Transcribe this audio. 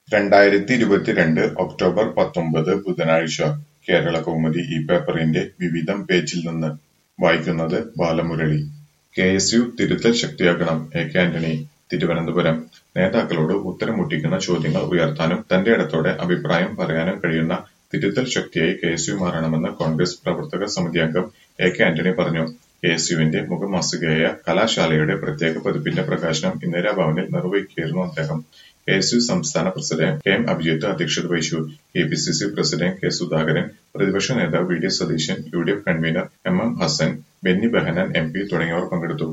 രണ്ടായിരത്തി ഇരുപത്തിരണ്ട് ഒക്ടോബർ പത്തൊമ്പത് ബുധനാഴ്ച കേരളകൗമുദി ഈ പേപ്പറിന്റെ വിവിധം പേജിൽ നിന്ന് വായിക്കുന്നത് ബാലമുരളി കെ എസ് യു തിരുത്തൽ ശക്തിയാക്കണം എ കെ ആന്റണി തിരുവനന്തപുരം നേതാക്കളോട് ഉത്തരം മുട്ടിക്കുന്ന ചോദ്യങ്ങൾ ഉയർത്താനും തന്റെ ഇടത്തോടെ അഭിപ്രായം പറയാനും കഴിയുന്ന തിരുത്തൽ ശക്തിയായി കെ എസ് യു മാറണമെന്ന് കോൺഗ്രസ് പ്രവർത്തക സമിതി അംഗം എ കെ ആന്റണി പറഞ്ഞു കെ എസ് യുവിന്റെ മുഖമാസികയായ കലാശാലയുടെ പ്രത്യേക പതിപ്പിന്റെ പ്രകാശനം ഇന്ദിരാഭവനിൽ നിർവഹിക്കുകയായിരുന്നു അദ്ദേഹം കെ എസ് യു സംസ്ഥാന പ്രസിഡന്റ് കെ എം അഭിജിത്ത് അധ്യക്ഷത വഹിച്ചു K P C C president K Sudhakaran പ്രതിപക്ഷ നേതാവ് V D Satheesan U D F convener M M Hassan Benny Behanan M P തുടങ്ങിയവർ പങ്കെടുത്തു